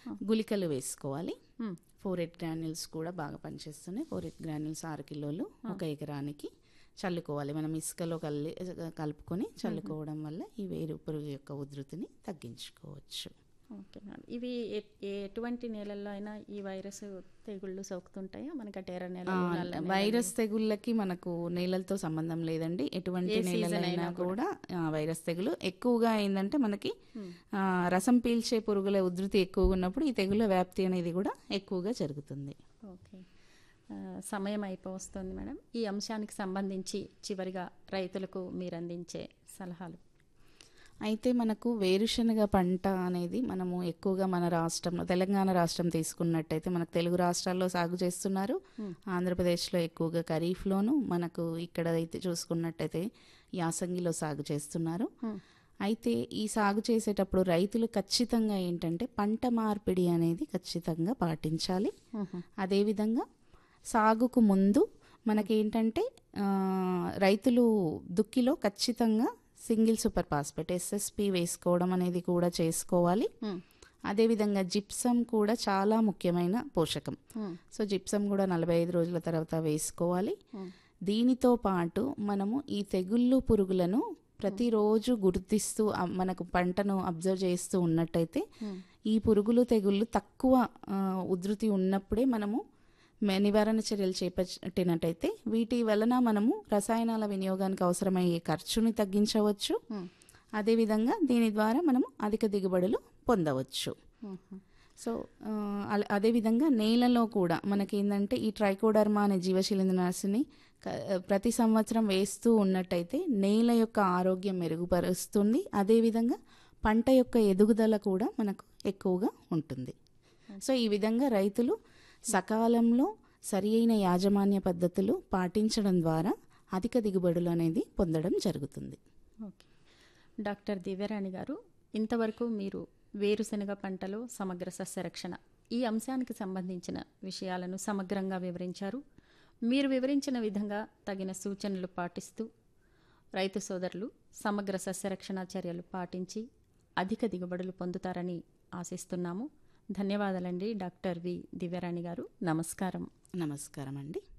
గుళికలు వేసుకోవాలి మ్మ్. Four eight granules కూడా బాగా పనిచేస్తున్నాయి ఫోర్ ఎయిట్ గ్రాన్యుల్స్ ఆరు కిలోలు ఒక ఎకరానికి చల్లుకోవాలి మనం ఇసుకలో కలి కలుపుకొని చల్లుకోవడం వల్ల ఈ వేరు పురుగు యొక్క ఉధృతిని తగ్గించుకోవచ్చు ఓకే మేడం ఇవి ఎ- ఎటువంటి నేలల్లో అయినా ఈ వైరస్ తెగుళ్ళు సోకుతుంటాయా మనకి టేర ఆ, నేలలు నల్ల నేలలు? వైరస్ తెగుళ్ళకి మనకు నేలలతో సంబంధం లేదండి ఎటువంటి ఏ season నేలలైనా అయినా కూడా ఆ, వైరస్ తెగులు ఎక్కువగా ఏంటంటే మనకి ఆ, రసం పీల్చే పురుగుల ఉధృతి ఎక్కువగా ఉన్నప్పుడు ఈ తెగుల వ్యాప్తి అనేది కూడా ఎక్కువగా జరుగుతుంది ఓకే ఆ, సమయం అయిపోవస్తుంది మేడం ఈ అంశానికి సంబంధించి చివరిగా రైతులకు మీరు అందించే సలహాలు అయితే మనకు వేరుశనగ పంట అనేది మనము ఎక్కువగా మన రాష్ట్రంలో తెలంగాణ రాష్ట్రం తీసుకున్నట్టయితే మనకు తెలుగు రాష్ట్రాల్లో సాగు చేస్తున్నారు ఆంధ్రప్రదేశ్లో ఎక్కువగా ఖరీఫ్లోను మనకు ఇక్కడ అయితే చూసుకున్నట్టయితే యాసంగిలో సాగు చేస్తున్నారు అయితే ఈ సాగు చేసేటప్పుడు రైతులు ఖచ్చితంగా ఏంటంటే పంట మార్పిడి అనేది ఖచ్చితంగా పాటించాలి అదేవిధంగా సాగుకు ముందు మనకేంటంటే ఆ, రైతులు దుక్కిలో ఖచ్చితంగా సింగిల్ సూపర్ ఫాస్ఫేట్ ఎస్ఎస్పి వేసుకోవడం అనేది కూడా చేసుకోవాలి అదేవిధంగా జిప్సం కూడా చాలా ముఖ్యమైన పోషకం సో జిప్సం కూడా నలభై ఐదు రోజుల తర్వాత వేసుకోవాలి దీనితో పాటు మనము ఈ తెగుళ్ళు పురుగులను ప్రతిరోజు గుర్తిస్తూ ఆ, మనకు పంటను అబ్జర్వ్ చేస్తూ ఉన్నట్టయితే ఈ పురుగులు తెగుళ్ళు తక్కువ ఆ, ఉధృతి ఉన్నప్పుడే మనము మే- నివారణ చర్యలు చేపట్టినట్టయితే వీటి వలన మనము రసాయనాల వినియోగానికి అవసరమయ్యే ఖర్చుని తగ్గించవచ్చు అదేవిధంగా దీని ద్వారా మనము అధిక దిగుబడులు పొందవచ్చు సో ఆ, అల- అదేవిధంగా నేలలో కూడా మనకి ఏంటంటే ఈ ట్రైకోడర్మా అనే జీవశిలీంద్రనాశిని క- ప్రతి సంవత్సరం వేస్తూ ఉన్నట్టయితే నేల యొక్క ఆరోగ్యం మెరుగుపరుస్తుంది అదేవిధంగా పంట యొక్క ఎదుగుదల కూడా మనకు ఎక్కువగా ఉంటుంది సో ఈ విధంగా రైతులు సకాలంలో సరి అయిన యాజమాన్య పద్ధతులు పాటించడం ద్వారా అధిక దిగుబడులు అనేది పొందడం జరుగుతుంది ఓకే డాక్టర్ దివ్యరాణి గారు ఇంతవరకు మీరు వేరుశనగ పంటలో సమగ్ర సస్యరక్షణ ఈ అంశానికి సంబంధించిన విషయాలను సమగ్రంగా వివరించారు మీరు వివరించిన విధంగా తగిన సూచనలు పాటిస్తూ రైతు సోదరులు సమగ్ర సస్యరక్షణ చర్యలు పాటించి అధిక దిగుబడులు పొందుతారని ఆశిస్తున్నాము ధన్యవాదాలండి డాక్టర్ వి దివ్యరాణి గారు నమస్కారం నమస్కారం అండి